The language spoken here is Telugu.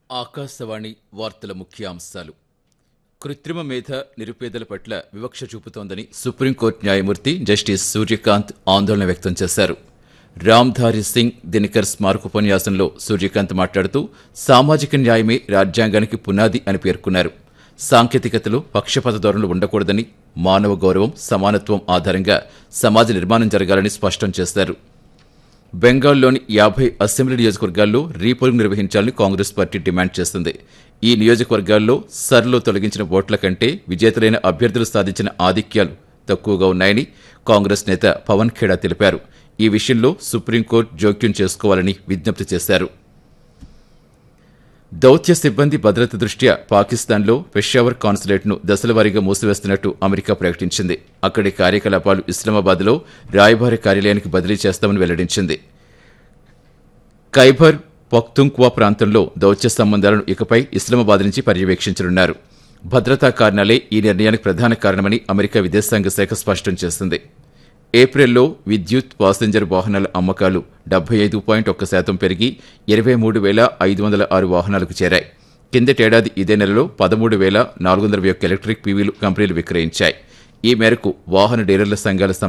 ఆకాశవాణి వార్తల ముఖ్యాంశాలు కృత్రిమ మేధ నిరుపేదల పట్ల వివక్ష చూపుతోందని సుప్రీంకోర్టు న్యాయమూర్తి జస్టిస్ సూర్యకాంత్ ఆందోళన వ్యక్తం చేశారు రామ్ధారి సింగ్ దినకర్ స్మారకోపన్యాసంలో సూర్యకాంత్ మాట్లాడుతూ సామాజిక న్యాయమే రాజ్యాంగానికి పునాది అని పేర్కొన్నారు సాంకేతికతలో పక్షపాత ధోరణులు ఉండకూడదని మానవ గౌరవం సమానత్వం ఆధారంగా సమాజ నిర్మాణం జరగాలని స్పష్టం చేశారు బెంగాల్లోని యాభై అసెంబ్లీ నియోజకవర్గాల్లో రీపోలింగ్ నిర్వహించాలని కాంగ్రెస్ పార్టీ డిమాండ్ చేస్తుంది ఈ నియోజకవర్గాల్లో సర్లో తొలగించిన ఓట్ల కంటే విజేతలైన అభ్యర్థులు సాధించిన ఆధిక్యాలు తక్కువగా ఉన్నాయని కాంగ్రెస్ నేత పవన్ ఖేడా తెలిపారు ఈ విషయంలో సుప్రీంకోర్టు జోక్యం చేసుకోవాలని విజ్ఞప్తి చేశారు దౌత్య సిబ్బంది భద్రత దృష్ట్యా పాకిస్తాన్లో పెషావర్ కాన్సులేట్ను దశలవారీగా మూసివేస్తున్నట్టు అమెరికా ప్రకటించింది అక్కడి కార్యకలాపాలు ఇస్లామాబాద్లో రాయబారి కార్యాలయానికి బదిలీ చేస్తామని వెల్లడించింది ఖైబర్ పఖ్తుంక్వా ప్రాంతంలో దౌత్య సంబంధాలను ఇకపై ఇస్లామాబాద్ నుంచి పర్యవేక్షించనున్నారు భద్రతా కారణాలే ఈ నిర్ణయానికి ప్రధాన కారణమని అమెరికా విదేశాంగ శాఖ స్పష్టం చేసింది ఏప్రిల్లో విద్యుత్ పాసెంజర్ వాహనాల అమ్మకాలు డెబ్బై ఐదు పాయింట్ ఒక్క శాతం పెరిగి ఇరవై మూడు వేల ఐదు వందల ఆరు వాహనాలకు చేరాయి కిందటేడాది ఇదే నెలలో పదమూడు వేల నాలుగు వందల ఒక్క ఎలక్ట్రిక్ పీవీలు కంపెనీలు విక్రయించాయి ఈ మేరకు వాహన డీలర్ల సంఘాల